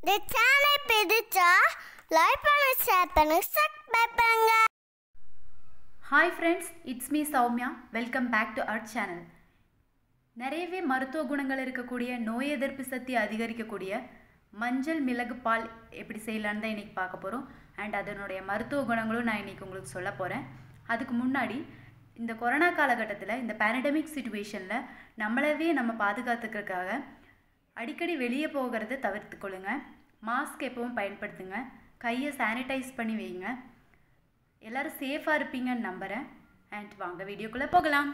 இந்த சேனலை பிடிச்சா லைக் பண்ணி ஷேர் பண்ணி சப்ஸ்கிரைப் பண்ணுங்க hi friends it's me Soumya welcome back to our channel நிறையவே மருத்துவ குணங்கள் இருக்கக்கூடிய நோய் எதிர்ப்பு சக்தி அதிகரிக்கக்கூடிய மஞ்சள் மிளகு பால் எப்படி செய்யலான்னு தான் இன்றைக்கி பார்க்க போகிறோம் அண்ட் அதனுடைய மருத்துவ குணங்களும் நான் இன்றைக்கி உங்களுக்கு சொல்ல போகிறேன் அதுக்கு முன்னாடி இந்த கொரோனா காலகட்டத்தில் இந்த பேரடமிக் சுச்சுவேஷனில் நம்மளவே நம்ம பாதுகாத்துக்கிறதுக்காக அடிக்கடி வெளியே போகிறத தவிர்த்துக்கொள்ளுங்க மாஸ்க் எப்பவும் பயன்படுத்துங்க கையை சானிடைஸ் பண்ணி வைங்க எல்லாரும் சேஃபாக இருப்பீங்கன்னு நம்புகிறேன் அண்ட் வாங்க வீடியோக்குள்ளே போகலாம்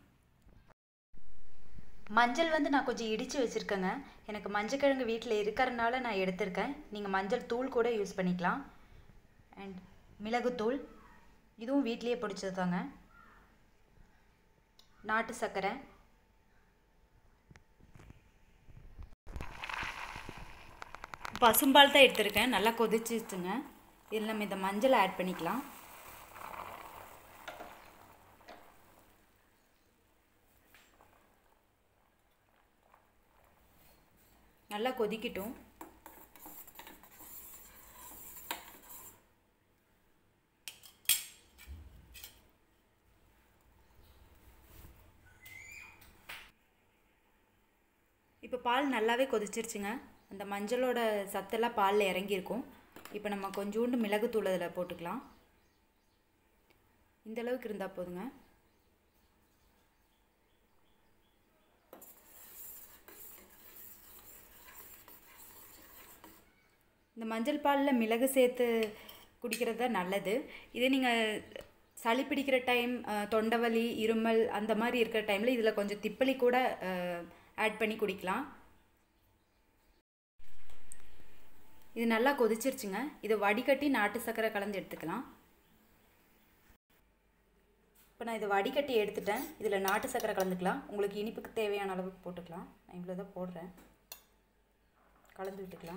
மஞ்சள் வந்து நான் கொஞ்சம் இடித்து வச்சுருக்கேங்க எனக்கு மஞ்சக்கிழங்கு வீட்டில் இருக்கிறனால நான் எடுத்திருக்கேன் நீங்கள் மஞ்சள் தூள் கூட யூஸ் பண்ணிக்கலாம் அண்ட் மிளகுத்தூள் இதுவும் வீட்லேயே பிடிச்சது தாங்க நாட்டு சர்க்கரை பசும்பால் தான் எடுத்திருக்கேன் நல்லா கொதிச்சிச்சுங்க இதில் நம்ம இந்த மஞ்சள் ஆட் பண்ணிக்கலாம் நல்லா கொதிக்கட்டும் இப்போ பால் நல்லாவே கொதிச்சிருச்சுங்க அந்த மஞ்சளோட சத்தெல்லாம் பாலில் இறங்கியிருக்கும் இப்போ நம்ம கொஞ்சோண்டு மிளகுத்தூள் அதில் போட்டுக்கலாம் இந்த அளவுக்கு இருந்தால் போதுங்க இந்த மஞ்சள் பாலில் மிளகு சேர்த்து குடிக்கிறது தான் நல்லது இதே நீங்கள் சளி பிடிக்கிற டைம் தொண்டை வலி இருமல் அந்த மாதிரி இருக்கிற டைமில் இதில் கொஞ்சம் திப்பலி கூட ஆட் பண்ணி குடிக்கலாம் இது நல்லா கொதிச்சிருச்சுங்க இதை வடிகட்டி நாட்டு சர்க்கரை கலந்து எடுத்துக்கலாம் இப்போ நான் இதை வடிகட்டி எடுத்துட்டேன் இதில் நாட்டு சர்க்கரை கலந்துக்கலாம் உங்களுக்கு இனிப்புக்கு தேவையான அளவுக்கு போட்டுக்கலாம் நான் இவ்வளோ தான் போடுறேன் கலந்து விட்டுக்கலாம்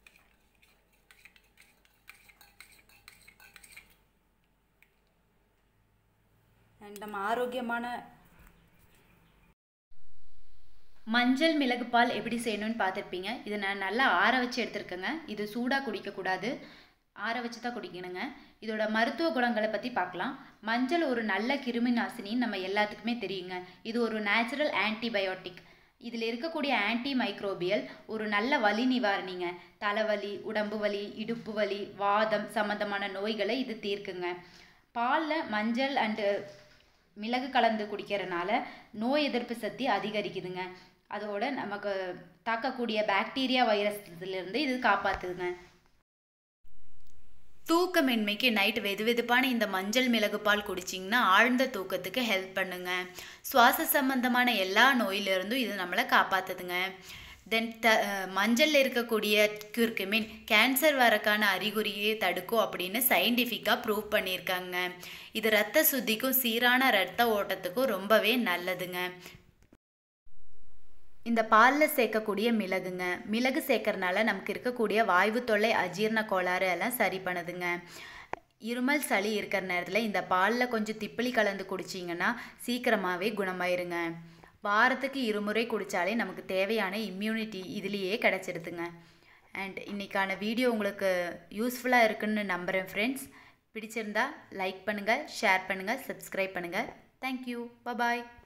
அண்ட் நம்ம ஆரோக்கியமான மஞ்சள் மிளகு பால் எப்படி செய்யணும்னு பார்த்துருப்பீங்க இதை நான் நல்லா ஆற வச்சு எடுத்துருக்கேங்க இது சூடாக குடிக்கக்கூடாது ஆற வச்சு தான் குடிக்கணுங்க இதோட மருத்துவ குணங்களை பற்றி பார்க்கலாம் மஞ்சள் ஒரு நல்ல கிருமி நாசினின்னு நம்ம எல்லாத்துக்குமே தெரியுங்க இது ஒரு நேச்சுரல் ஆன்டிபயோட்டிக் இதில் இருக்கக்கூடிய ஆன்டி மைக்ரோபியல் ஒரு நல்ல வலி நிவாரணிங்க தலைவலி உடம்பு வலி இடுப்பு வலி வாதம் சம்மந்தமான நோய்களை இது தீர்க்குங்க பாலில் மஞ்சள் அண்டு மிளகு கலந்து குடிக்கிறனால நோய் எதிர்ப்பு சக்தி அதிகரிக்குதுங்க அதோட நமக்கு தாக்கக்கூடிய பாக்டீரியா வைரஸ்லேருந்து இது காப்பாற்றுதுங்க தூக்கமின்மைக்கு நைட் வெது வெதுப்பான இந்த மஞ்சள் மிளகு பால் குடிச்சிங்கன்னா ஆழ்ந்த தூக்கத்துக்கு ஹெல்ப் பண்ணுங்க சுவாச சம்பந்தமான எல்லா நோயிலிருந்தும் இது நம்மளை காப்பாற்றுதுங்க தென் த மஞ்சளில் இருக்கக்கூடிய குர்குமின் கேன்சர் வரக்கான அறிகுறியை தடுக்கும் அப்படின்னு சயின்டிஃபிக்காக ப்ரூவ் பண்ணியிருக்காங்க இது ரத்த சுத்திக்கும் சீரான ரத்த ஓட்டத்துக்கும் ரொம்பவே நல்லதுங்க இந்த பாலில் சேர்க்கக்கூடிய மிளகுங்க மிளகு சேர்க்கறனால நமக்கு இருக்கக்கூடிய வாய்வு தொல்லை அஜீரண கோளாறு எல்லாம் சரி பண்ணுதுங்க இருமல் சளி இருக்கிற நேரத்தில் இந்த பாலில் கொஞ்சம் திப்பிலி கலந்து குடிச்சிங்கன்னா சீக்கிரமாகவே குணமாயிருங்க வாரத்துக்கு இருமுறை குடித்தாலே நமக்கு தேவையான இம்யூனிட்டி இதுலேயே கிடச்சிருதுங்க அண்ட் இன்றைக்கான வீடியோ உங்களுக்கு யூஸ்ஃபுல்லாக இருக்குன்னு நம்புகிறேன் ஃப்ரெண்ட்ஸ் பிடிச்சிருந்தா லைக் பண்ணுங்கள் ஷேர் பண்ணுங்கள் சப்ஸ்கிரைப் பண்ணுங்கள் தேங்க்யூ பபாய்